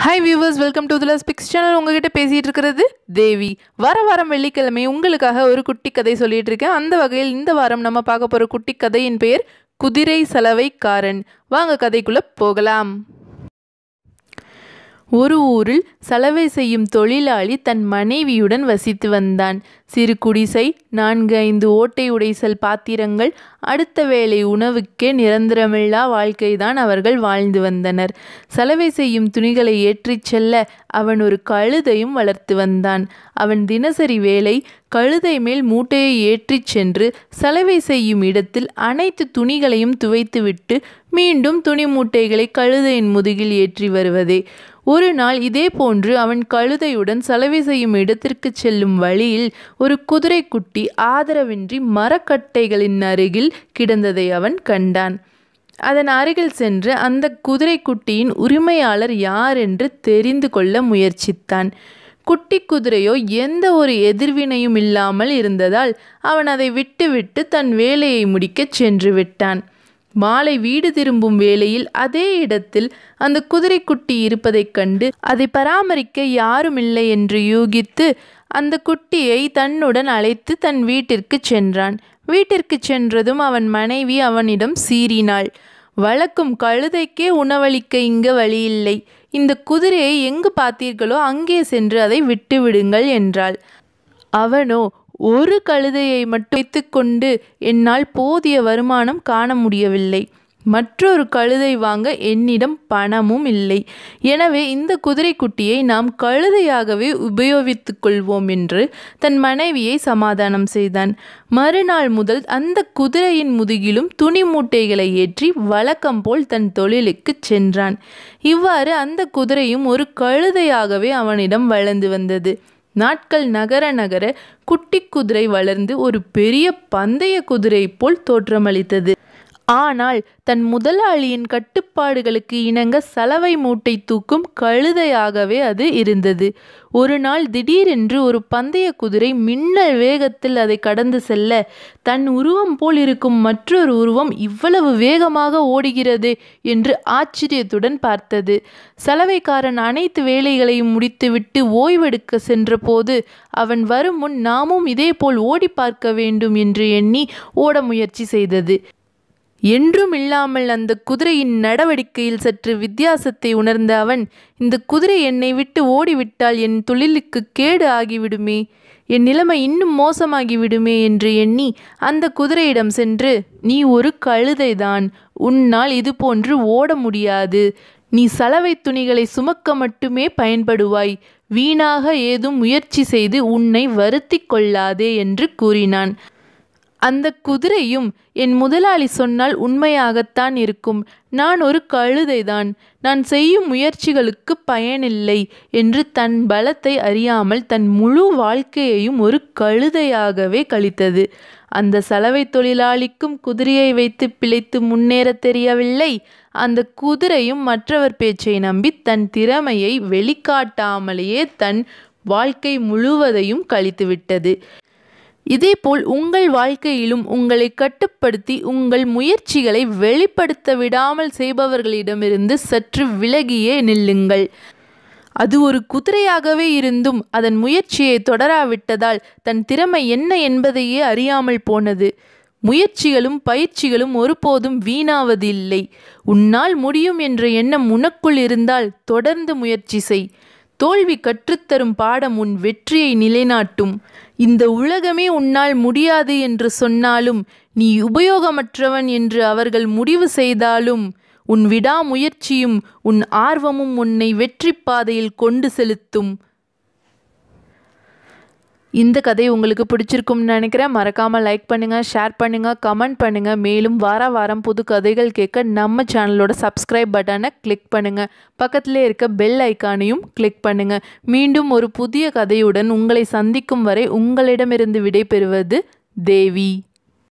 hi viewers welcome to திலஸ் picks channel உங்ககிட்ட பேசிகிட்டு இருக்கிறது தேவி வர வாரம் வெள்ளிக்கிழமை உங்களுக்காக ஒரு குட்டி கதை சொல்லிட்டு இருக்கேன் அந்த வகையில் இந்த வாரம் நம்ம பார்க்க போகிற குட்டி கதையின் பெயர் குதிரை சலவைக்காரன் வாங்க கதைக்குள்ளே போகலாம் ஒரு ஊரில் சலவை செய்யும் தொழிலாளி தன் மனைவியுடன் வசித்து வந்தான் சிறு குடிசை நான்கு ஐந்து ஓட்டை உடைசல் பாத்திரங்கள் அடுத்த வேளை உணவுக்கே நிரந்தரமில்லா வாழ்க்கைதான் அவர்கள் வாழ்ந்து வந்தனர் சலவை செய்யும் துணிகளை ஏற்றிச் செல்ல அவன் ஒரு கழுதையும் வளர்த்து வந்தான் அவன் தினசரி வேலை கழுதை மேல் மூட்டையை ஏற்றிச் சென்று சலவை செய்யும் இடத்தில் அனைத்து துணிகளையும் துவைத்துவிட்டு மீண்டும் துணி மூட்டைகளை கழுதையின் முதுகில் ஏற்றி வருவதே ஒரு நாள் இதே போன்று அவன் கழுதையுடன் சலவை செய்யும் இடத்திற்கு செல்லும் வழியில் ஒரு குதிரை குட்டி ஆதரவின்றி மரக்கட்டைகளின் அருகில் கிடந்ததை அவன் கண்டான் அதன் அருகில் சென்று அந்த குதிரை குட்டியின் உரிமையாளர் யார் என்று தெரிந்து கொள்ள முயற்சித்தான் குட்டி குதிரையோ எந்த ஒரு எதிர்வினையும் இல்லாமல் இருந்ததால் அவன் அதை விட்டுவிட்டு தன் வேலையை முடிக்கச் சென்று விட்டான் மாலை வீடு திரும்பும் வேளையில் அதே இடத்தில் அந்த குதிரைக்குட்டி இருப்பதைக் கண்டு அதை பராமரிக்க யாரும் இல்லை என்று யூகித்து அந்த குட்டியை தன்னுடன் அழைத்து தன் வீட்டிற்கு சென்றான் வீட்டிற்கு சென்றதும் அவன் மனைவி அவனிடம் சீறினாள் வழக்கும் கழுதைக்கே உணவளிக்க இங்க வழியில்லை இந்த குதிரையை எங்கு பார்த்தீர்களோ அங்கே சென்று அதை விட்டு விடுங்கள் என்றாள் அவனோ ஒரு கழுதையை மட்டும் வைத்துக்கொண்டு என்னால் போதிய வருமானம் காண முடியவில்லை மற்றொரு கழுதை வாங்க என்னிடம் பணமும் இல்லை எனவே இந்த குதிரைக்குட்டியை நாம் கழுதையாகவே உபயோகித்துக் கொள்வோம் என்று தன் மனைவியை சமாதானம் செய்தான் மறுநாள் முதல் அந்த குதிரையின் முதுகிலும் துணி மூட்டைகளை ஏற்றி வழக்கம் போல் தன் தொழிலுக்கு சென்றான் இவ்வாறு அந்த குதிரையும் ஒரு கழுதையாகவே அவனிடம் வளர்ந்து வந்தது நாட்கள் நகர நகர குட்டி குதிரை வளர்ந்து ஒரு பெரிய பந்தய குதிரை போல் தோற்றமளித்தது ஆனால் தன் முதலாளியின் கட்டுப்பாடுகளுக்கு இணங்க சலவை மூட்டை தூக்கும் கழுதையாகவே அது இருந்தது ஒரு நாள் திடீரென்று ஒரு பந்தய குதிரை மின்னல் வேகத்தில் அதை கடந்து செல்ல தன் உருவம் போல் இருக்கும் மற்றொரு உருவம் இவ்வளவு வேகமாக ஓடுகிறது என்று ஆச்சரியத்துடன் பார்த்தது சலவைக்காரன் அனைத்து வேலைகளையும் முடித்துவிட்டு ஓய்வெடுக்க சென்றபோது அவன் வரும் முன் நாமும் இதேபோல் ஓடி பார்க்க வேண்டும் என்று எண்ணி ஓட முயற்சி செய்தது என்றும் இல்லாமல் அந்த குதிரையின் நடவடிக்கையில் சற்று வித்தியாசத்தை உணர்ந்த அவன் இந்த குதிரை என்னை விட்டு ஓடிவிட்டால் என் தொழிலுக்கு கேடு ஆகிவிடுமே என் நிலைமை இன்னும் மோசமாகிவிடுமே என்று எண்ணி அந்த குதிரையிடம் சென்று நீ ஒரு கழுதைதான் உன்னால் இது போன்று ஓட முடியாது நீ சலவை துணிகளை சுமக்க மட்டுமே பயன்படுவாய் வீணாக ஏதும் முயற்சி செய்து உன்னை வருத்தி கொள்ளாதே என்று கூறினான் அந்த குதிரையும் என் முதலாளி சொன்னால் உண்மையாகத்தான் இருக்கும் நான் ஒரு கழுதைதான் நான் செய்யும் முயற்சிகளுக்கு பயனில்லை என்று தன் பலத்தை அறியாமல் தன் முழு வாழ்க்கையையும் ஒரு கழுதையாகவே கழித்தது அந்த சலவை தொழிலாளிக்கும் குதிரையை வைத்து பிழைத்து முன்னேற தெரியவில்லை அந்த குதிரையும் மற்றவர் பேச்சை நம்பி தன் திறமையை வெளிக்காட்டாமலேயே தன் வாழ்க்கை முழுவதையும் கழித்துவிட்டது இதேபோல் உங்கள் வாழ்க்கையிலும் உங்களை கட்டுப்படுத்தி உங்கள் முயற்சிகளை வெளிப்படுத்த விடாமல் செய்பவர்களிடமிருந்து சற்று விலகியே நில்லுங்கள் அது ஒரு குதிரையாகவே இருந்தும் அதன் முயற்சியை தொடராவிட்டதால் தன் திறமை என்ன என்பதையே அறியாமல் போனது முயற்சிகளும் பயிற்சிகளும் ஒருபோதும் வீணாவது இல்லை உன்னால் முடியும் என்ற எண்ணம் உனக்குள் இருந்தால் தொடர்ந்து முயற்சி செய் தோல்வி கற்றுத்தரும் பாடம் உன் வெற்றியை நிலைநாட்டும் இந்த உலகமே உன்னால் முடியாது என்று சொன்னாலும் நீ உபயோகமற்றவன் என்று அவர்கள் முடிவு செய்தாலும் உன் விடாமுயற்சியும் உன் ஆர்வமும் உன்னை வெற்றி பாதையில் கொண்டு செலுத்தும் இந்த கதை உங்களுக்கு பிடிச்சிருக்கும்னு நினைக்கிறேன் மறக்காமல் லைக் பண்ணுங்கள் ஷேர் பண்ணுங்கள் கமெண்ட் பண்ணுங்கள் மேலும் வார வாரம் புது கதைகள் கேட்க நம்ம சேனலோட சப்ஸ்கிரைப் பட்டனை கிளிக் பண்ணுங்கள் பக்கத்திலே இருக்க பெல் ஐக்கானையும் கிளிக் பண்ணுங்கள் மீண்டும் ஒரு புதிய கதையுடன் உங்களை சந்திக்கும் வரை உங்களிடமிருந்து விடை பெறுவது தேவி